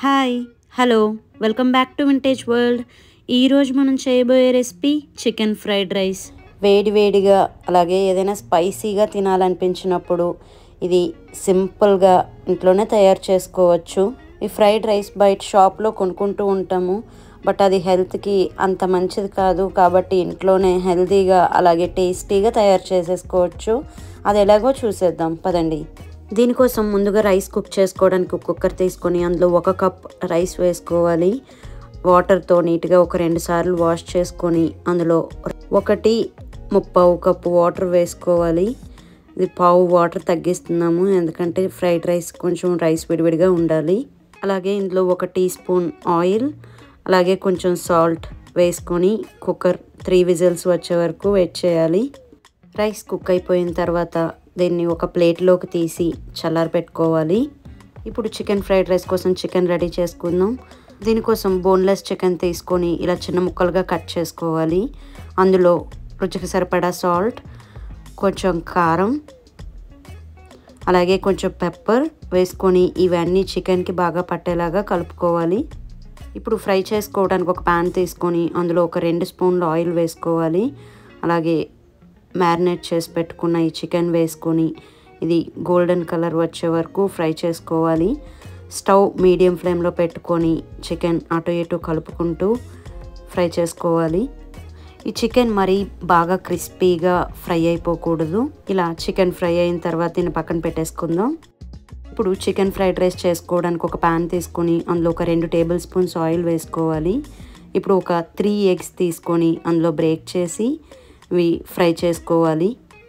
hi hello welcome back to vintage world ఈరోజు మనం చేయబోయే రెసిపీ చికెన్ ఫ్రైడ్ రైస్ వేడి వేడిగా అలాగే ఏదైనా స్పైసీగా తినాలనిపించినప్పుడు ఇది సింపుల్గా ఇంట్లోనే తయారు చేసుకోవచ్చు ఈ ఫ్రైడ్ రైస్ బయట షాప్లో కొనుక్కుంటూ ఉంటాము బట్ అది హెల్త్కి అంత మంచిది కాదు కాబట్టి ఇంట్లోనే హెల్తీగా అలాగే టేస్టీగా తయారు చేసేసుకోవచ్చు అది ఎలాగో చూసేద్దాం పదండి దీనికోసం ముందుగా రైస్ కుక్ చేసుకోవడానికి ఒక కుక్కర్ తీసుకొని అందులో ఒక కప్ రైస్ వేసుకోవాలి వాటర్తో నీట్గా ఒక రెండు సార్లు వాష్ చేసుకొని అందులో ఒకటి ముప్పావు కప్పు వాటర్ వేసుకోవాలి ఇది పావు వాటర్ తగ్గిస్తున్నాము ఎందుకంటే ఫ్రైడ్ రైస్ కొంచెం రైస్ విడివిడిగా ఉండాలి అలాగే ఇందులో ఒక టీ స్పూన్ ఆయిల్ అలాగే కొంచెం సాల్ట్ వేసుకొని కుక్కర్ త్రీ విజిల్స్ వచ్చే వరకు వెయిట్ చేయాలి రైస్ కుక్ అయిపోయిన తర్వాత దీన్ని ఒక ప్లేట్లోకి తీసి చల్లారి పెట్టుకోవాలి ఇప్పుడు చికెన్ ఫ్రైడ్ రైస్ కోసం చికెన్ రెడీ చేసుకుందాం దీనికోసం బోన్లెస్ చికెన్ తీసుకొని ఇలా చిన్న ముక్కలుగా కట్ చేసుకోవాలి అందులో రుచికి సరిపడా సాల్ట్ కొంచెం కారం అలాగే కొంచెం పెప్పర్ వేసుకొని ఇవన్నీ చికెన్కి బాగా పట్టేలాగా కలుపుకోవాలి ఇప్పుడు ఫ్రై చేసుకోవడానికి ఒక ప్యాన్ తీసుకొని అందులో ఒక రెండు స్పూన్లు ఆయిల్ వేసుకోవాలి అలాగే మ్యారినేట్ చేసి పెట్టుకున్న ఈ చికెన్ వేసుకొని ఇది గోల్డెన్ కలర్ వచ్చే వరకు ఫ్రై చేసుకోవాలి స్టవ్ మీడియం ఫ్లేమ్లో పెట్టుకొని చికెన్ అటు ఇటు కలుపుకుంటూ ఫ్రై చేసుకోవాలి ఈ చికెన్ మరీ బాగా క్రిస్పీగా ఫ్రై అయిపోకూడదు ఇలా చికెన్ ఫ్రై అయిన తర్వాత దీన్ని పక్కన పెట్టేసుకుందాం ఇప్పుడు చికెన్ ఫ్రైడ్ రైస్ చేసుకోవడానికి ఒక ప్యాన్ తీసుకొని అందులో ఒక రెండు టేబుల్ స్పూన్స్ ఆయిల్ వేసుకోవాలి ఇప్పుడు ఒక త్రీ ఎగ్స్ తీసుకొని అందులో బ్రేక్ చేసి ఇవి ఫ్రై చేసుకోవాలి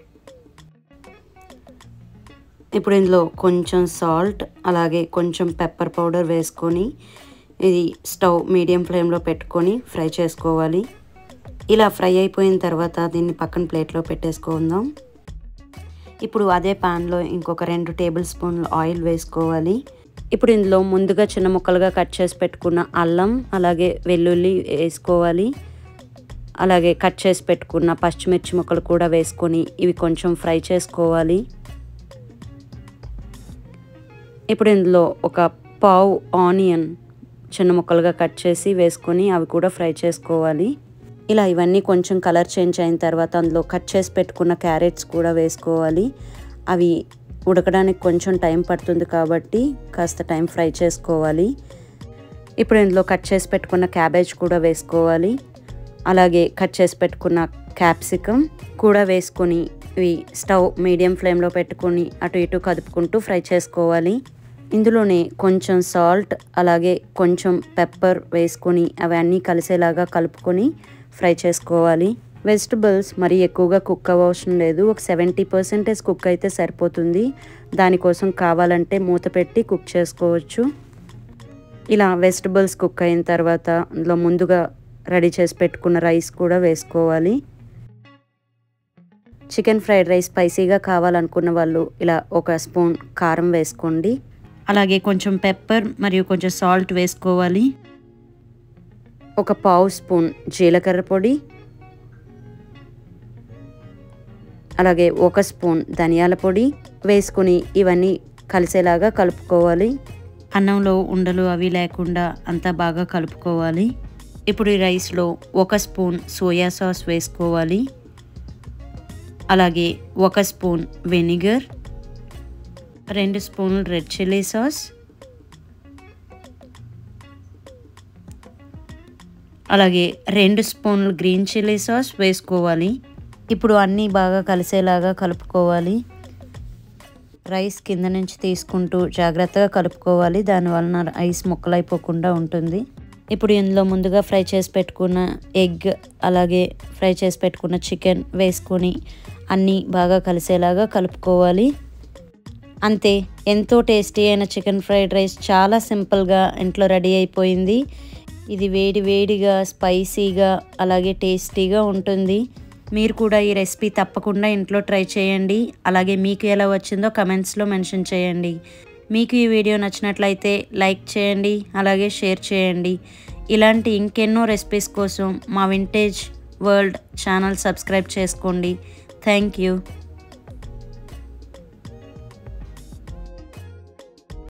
ఇప్పుడు ఇందులో కొంచెం సాల్ట్ అలాగే కొంచెం పెప్పర్ పౌడర్ వేసుకొని ఇది స్టవ్ మీడియం ఫ్లేమ్లో పెట్టుకొని ఫ్రై చేసుకోవాలి ఇలా ఫ్రై అయిపోయిన తర్వాత దీన్ని పక్కన ప్లేట్లో పెట్టేసుకుందాం ఇప్పుడు అదే ప్యాన్లో ఇంకొక రెండు టేబుల్ స్పూన్లు ఆయిల్ వేసుకోవాలి ఇప్పుడు ఇందులో ముందుగా చిన్న ముక్కలుగా కట్ చేసి పెట్టుకున్న అల్లం అలాగే వెల్లుల్లి వేసుకోవాలి అలాగే కట్ చేసి పెట్టుకున్న పచ్చిమిర్చి ముక్కలు కూడా వేసుకొని ఇవి కొంచెం ఫ్రై చేసుకోవాలి ఇప్పుడు ఇందులో ఒక పావు ఆనియన్ చిన్న ముక్కలుగా కట్ చేసి వేసుకొని అవి కూడా ఫ్రై చేసుకోవాలి ఇలా ఇవన్నీ కొంచెం కలర్ చేంజ్ అయిన తర్వాత అందులో కట్ చేసి పెట్టుకున్న క్యారెట్స్ కూడా వేసుకోవాలి అవి ఉడకడానికి కొంచెం టైం పడుతుంది కాబట్టి కాస్త టైం ఫ్రై చేసుకోవాలి ఇప్పుడు ఇందులో కట్ చేసి పెట్టుకున్న క్యాబేజ్ కూడా వేసుకోవాలి అలాగే కట్ చేసి పెట్టుకున్న క్యాప్సికమ్ కూడా వేసుకొని ఇవి స్టవ్ మీడియం ఫ్లేమ్లో పెట్టుకొని అటు ఇటు కదుపుకుంటూ ఫ్రై చేసుకోవాలి ఇందులోనే కొంచెం సాల్ట్ అలాగే కొంచెం పెప్పర్ వేసుకొని అవన్నీ కలిసేలాగా కలుపుకొని ఫ్రై చేసుకోవాలి వెజిటబుల్స్ మరీ ఎక్కువగా కుక్ అవ్వవసరం లేదు ఒక సెవెంటీ పర్సెంటేజ్ కుక్ అయితే సరిపోతుంది దానికోసం కావాలంటే మూత పెట్టి కుక్ చేసుకోవచ్చు ఇలా వెజిటబుల్స్ కుక్ అయిన తర్వాత అందులో ముందుగా రెడీ చేసి పెట్టుకున్న రైస్ కూడా వేసుకోవాలి చికెన్ ఫ్రైడ్ రైస్ స్పైసీగా కావాలనుకున్న వాళ్ళు ఇలా ఒక స్పూన్ కారం వేసుకోండి అలాగే కొంచెం పెప్పర్ మరియు కొంచెం సాల్ట్ వేసుకోవాలి ఒక పావు స్పూన్ జీలకర్ర పొడి అలాగే ఒక స్పూన్ ధనియాల పొడి వేసుకుని ఇవన్నీ కలిసేలాగా కలుపుకోవాలి అన్నంలో ఉండలు అవి లేకుండా అంతా బాగా కలుపుకోవాలి ఇప్పుడు ఈ రైస్లో ఒక స్పూన్ సోయా సాస్ వేసుకోవాలి అలాగే ఒక స్పూన్ వెనిగర్ రెండు స్పూన్లు రెడ్ చిల్లీ సాస్ అలాగే రెండు స్పూన్లు గ్రీన్ చిల్లీ సాస్ వేసుకోవాలి ఇప్పుడు అన్నీ బాగా కలిసేలాగా కలుపుకోవాలి రైస్ కింద నుంచి తీసుకుంటూ జాగ్రత్తగా కలుపుకోవాలి దానివలన రైస్ ముక్కలైపోకుండా ఉంటుంది ఇప్పుడు ఇందులో ముందుగా ఫ్రై చేసి పెట్టుకున్న ఎగ్ అలాగే ఫ్రై చేసి పెట్టుకున్న చికెన్ వేసుకొని అన్నీ బాగా కలిసేలాగా కలుపుకోవాలి అంతే ఎంతో టేస్టీ అయిన చికెన్ ఫ్రైడ్ రైస్ చాలా సింపుల్గా ఇంట్లో రెడీ అయిపోయింది ఇది వేడి వేడిగా స్పైసీగా అలాగే టేస్టీగా ఉంటుంది మీరు కూడా ఈ రెసిపీ తప్పకుండా ఇంట్లో ట్రై చేయండి అలాగే మీకు ఎలా వచ్చిందో కమెంట్స్లో మెన్షన్ చేయండి మీకు ఈ వీడియో నచ్చినట్లయితే లైక్ చేయండి అలాగే షేర్ చేయండి ఇలాంటి ఇంకెన్నో రెసిపీస్ కోసం మా వింటేజ్ వరల్డ్ ఛానల్ సబ్స్క్రైబ్ చేసుకోండి థ్యాంక్ యూ